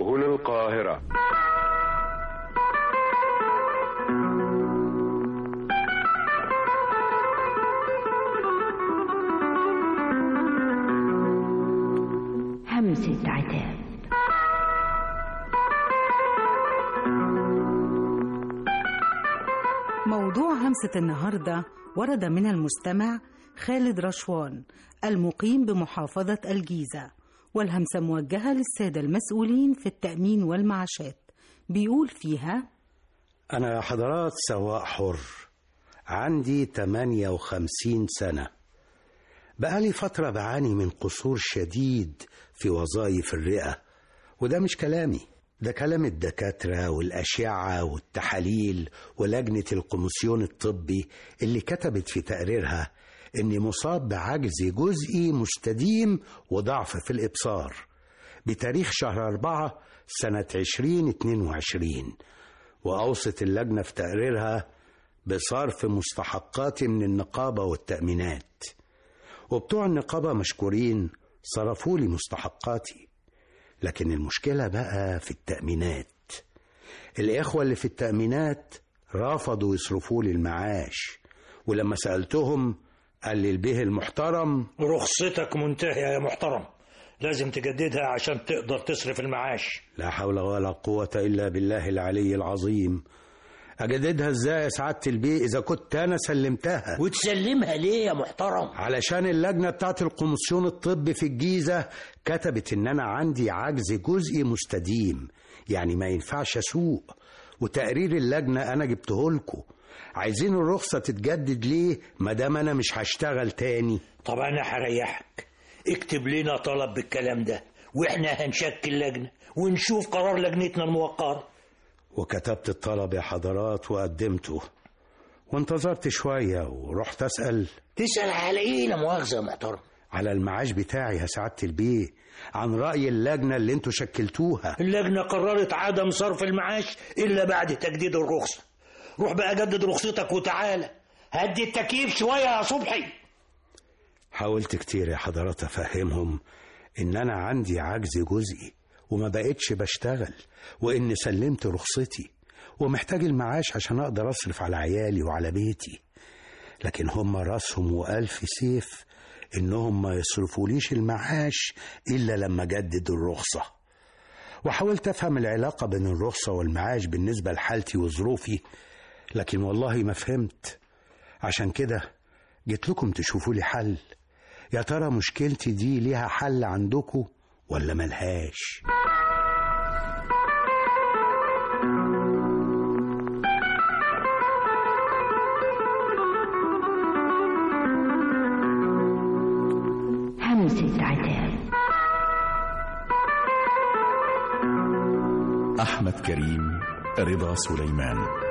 سهل القاهرة همسة عتاب موضوع همسة النهاردة ورد من المستمع خالد رشوان المقيم بمحافظة الجيزة والهمسة موجهة للسادة المسؤولين في التأمين والمعاشات بيقول فيها أنا يا حضرات سواق حر عندي 58 سنة بقالي فترة بعاني من قصور شديد في وظائف الرئة وده مش كلامي ده كلام الدكاترة والأشعة والتحاليل ولجنة الكوميسيون الطبي اللي كتبت في تقريرها إني مصاب بعجز جزئي مستديم وضعف في الإبصار بتاريخ شهر أربعة سنة 2022 وأوصت اللجنة في تقريرها بصرف مستحقاتي من النقابة والتأمينات وبتوع النقابة مشكورين صرفوا لي مستحقاتي لكن المشكلة بقى في التأمينات الإخوة اللي في التأمينات رفضوا يصرفوا لي المعاش ولما سألتهم قال لي البيه المحترم رخصتك منتهية يا محترم لازم تجددها عشان تقدر تصرف المعاش لا حول ولا قوة إلا بالله العلي العظيم أجددها إزاي يا سعادة البيه إذا كنت أنا سلمتها وتسلمها ليه يا محترم علشان اللجنة بتاعت الكوميسيون الطبي في الجيزة كتبت إن أنا عندي عجز جزئي مستديم يعني ما ينفعش أسوق وتقرير اللجنة أنا جبته لكم عايزين الرخصة تتجدد ليه ما دام أنا مش هشتغل تاني طب أنا هريحك اكتب لنا طلب بالكلام ده وإحنا هنشكل لجنة ونشوف قرار لجنتنا الموقرة وكتبت الطلب يا حضرات وقدمته وانتظرت شوية ورحت أسأل تسأل على إيه لا مؤاخذة يا محترم على المعاش بتاعي يا سعادة البيه عن رأي اللجنة اللي انتوا شكلتوها اللجنة قررت عدم صرف المعاش إلا بعد تجديد الرخصة روح بقى جدد رخصتك وتعالى هدي التكييف شوية يا صبحي حاولت كتير يا حضرات أفهمهم إن أنا عندي عجز جزئي وما بقتش بشتغل وإن سلمت رخصتي ومحتاج المعاش عشان أقدر أصرف على عيالي وعلى بيتي لكن هم راسهم وألف سيف إنهم ما يصرفوليش المعاش إلا لما جدد الرخصة وحاولت أفهم العلاقة بين الرخصة والمعاش بالنسبة لحالتي وظروفي لكن والله ما فهمت عشان كده جيت لكم تشوفوا لي حل يا ترى مشكلتي دي ليها حل عندكم ولا ملهاش همسة عتاب أحمد كريم رضا سليمان